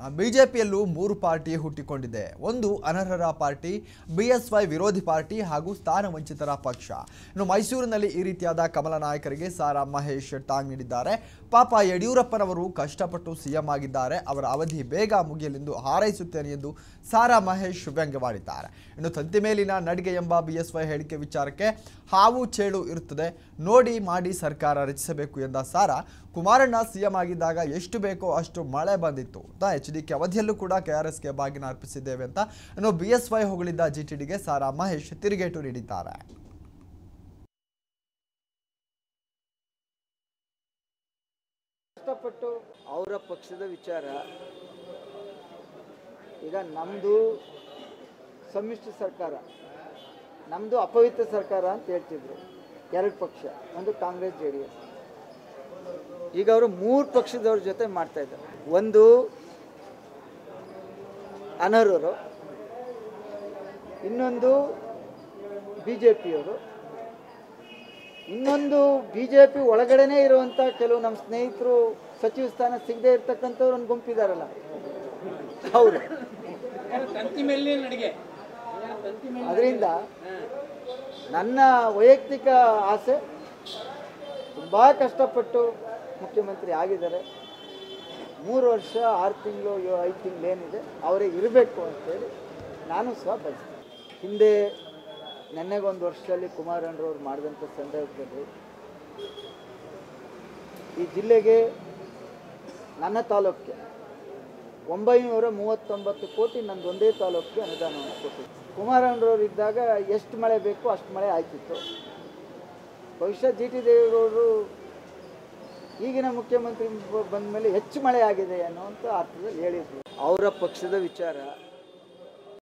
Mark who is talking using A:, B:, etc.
A: ಬಿಜೆಪಿಯಲ್ಲೂ ಮೂರು ಪಾರ್ಟಿ ಹುಟ್ಟಿಕೊಂಡಿದೆ ಒಂದು ಅನರ್ಹರ ಪಾರ್ಟಿ ಬಿಎಸ್ವೈ ವಿರೋಧಿ ಪಾರ್ಟಿ ಹಾಗೂ ಸ್ಥಾನ ವಂಚಿತರ ಪಕ್ಷ ಇನ್ನು ಮೈಸೂರಿನಲ್ಲಿ ಈ ರೀತಿಯಾದ ಕಮಲ ನಾಯಕರಿಗೆ ಸಾರಾ ಮಹೇಶ್ ಟಾಂಗ್ ನೀಡಿದ್ದಾರೆ ಪಾಪ ಯಡಿಯೂರಪ್ಪನವರು ಕಷ್ಟಪಟ್ಟು ಸಿಎಂ ಆಗಿದ್ದಾರೆ ಅವರ ಅವಧಿ ಬೇಗ ಮುಗಿಯಲೆಂದು ಹಾರೈಸುತ್ತೇನೆ ಎಂದು ಸಾರಾ ಮಹೇಶ್ ವ್ಯಂಗ್ಯವಾಡಿದ್ದಾರೆ ಇನ್ನು ತಂತಿ ಮೇಲಿನ ನಡಿಗೆ ಎಂಬ ಬಿಎಸ್ವೈ ಹೇಳಿಕೆ ವಿಚಾರಕ್ಕೆ ಹಾವು ಚೇಳು ಇರುತ್ತದೆ ನೋಡಿ ಮಾಡಿ ಸರ್ಕಾರ ರಚಿಸಬೇಕು ಎಂದ ಸಾರಾ ಕುಮಾರಣ್ಣ ಸಿಎಂ ಆಗಿದ್ದಾಗ ಎಷ್ಟು ಬೇಕೋ ಅಷ್ಟು ಮಳೆ ಬಂದಿತ್ತು ಅಂತ ಎಚ್ ಡಿ ಕೆ ಅವಧಿಯಲ್ಲೂ ಕೂಡ ಕೆಆರ್ಎಸ್ಗೆ ಬಾಗಿನ ಅರ್ಪಿಸಿದ್ದೇವೆ ಅಂತ ಇನ್ನು ಬಿ ಎಸ್ ವೈ ಹೊಗಳಿದ್ದ ಜಿಟಿಡಿಗೆ ಸಾರಾ ಮಹೇಶ್ ತಿರುಗೇಟು ನೀಡಿದ್ದಾರೆ
B: ಕಷ್ಟಪಟ್ಟು ಅವರ ಪಕ್ಷದ ವಿಚಾರ ಈಗ ನಮ್ಮದು ಸಮ್ಮಿಶ್ರ ಸರ್ಕಾರ ನಮ್ಮದು ಅಪವಿತ್ರ ಸರ್ಕಾರ ಅಂತ ಹೇಳ್ತಿದ್ರು ಎರಡು ಪಕ್ಷ ಒಂದು ಕಾಂಗ್ರೆಸ್ ಜೆ ಡಿ ಎಸ್ ಈಗ ಅವರು ಮೂರು ಪಕ್ಷದವ್ರ ಜೊತೆ ಮಾಡ್ತಾ ಇದ್ದಾರೆ ಒಂದು ಅನರ್ಹರು ಇನ್ನೊಂದು ಬಿ ಜೆ ಪಿಯವರು ಇನ್ನೊಂದು ಬಿ ಜೆ ಪಿ ಒಳಗಡೆನೇ ಇರುವಂಥ ಕೆಲವು ನಮ್ಮ ಸ್ನೇಹಿತರು ಸಚಿವ ಸ್ಥಾನ ಸಿಗದೆ ಇರ್ತಕ್ಕಂಥವ್ರು ಒಂದು ಗುಂಪಿದಾರಲ್ಲ ಅವರು
C: ತಂತಿ ಮೇಲೆ ನಡಿಗೆ
B: ಅದರಿಂದ ನನ್ನ ವೈಯಕ್ತಿಕ ಆಸೆ ತುಂಬ ಕಷ್ಟಪಟ್ಟು ಮುಖ್ಯಮಂತ್ರಿ ಆಗಿದ್ದಾರೆ ಮೂರು ವರ್ಷ ಆರು ತಿಂಗಳು ಐದು ತಿಂಗಳು ಏನಿದೆ ಅವರೇ ಇರಬೇಕು ಅಂತೇಳಿ ನಾನು ಸಹ ಬಯಸ್ತೀನಿ ಹಿಂದೆ ನೆನ್ನೆಗೊಂದು ವರ್ಷದಲ್ಲಿ ಕುಮಾರಣ್ಣರವ್ರು ಮಾಡಿದಂಥ ಸಂದರ್ಭದಲ್ಲಿ ಈ ಜಿಲ್ಲೆಗೆ ನನ್ನ ತಾಲೂಕಿಗೆ ಒಂಬೈನೂರ ಮೂವತ್ತೊಂಬತ್ತು ಕೋಟಿ ನಂದು ಒಂದೇ ತಾಲೂಕಿಗೆ ಅನುದಾನವನ್ನು ಕೊಟ್ಟಿದ್ದು ಕುಮಾರಣ್ಣರವ್ರು ಇದ್ದಾಗ ಎಷ್ಟು ಮಳೆ ಬೇಕು ಅಷ್ಟು ಮಳೆ ಆಯ್ತಿತ್ತು ಬಹುಶಃ ಜಿ ಟಿ ದೇವೇಗೌಡರು ಈಗಿನ ಮುಖ್ಯಮಂತ್ರಿ ಬಂದ ಮೇಲೆ ಹೆಚ್ಚು ಮಳೆ ಆಗಿದೆ ಅನ್ನುವಂಥ ಅರ್ಥದಲ್ಲಿ ಹೇಳಿದ್ರು ಅವರ ಪಕ್ಷದ ವಿಚಾರ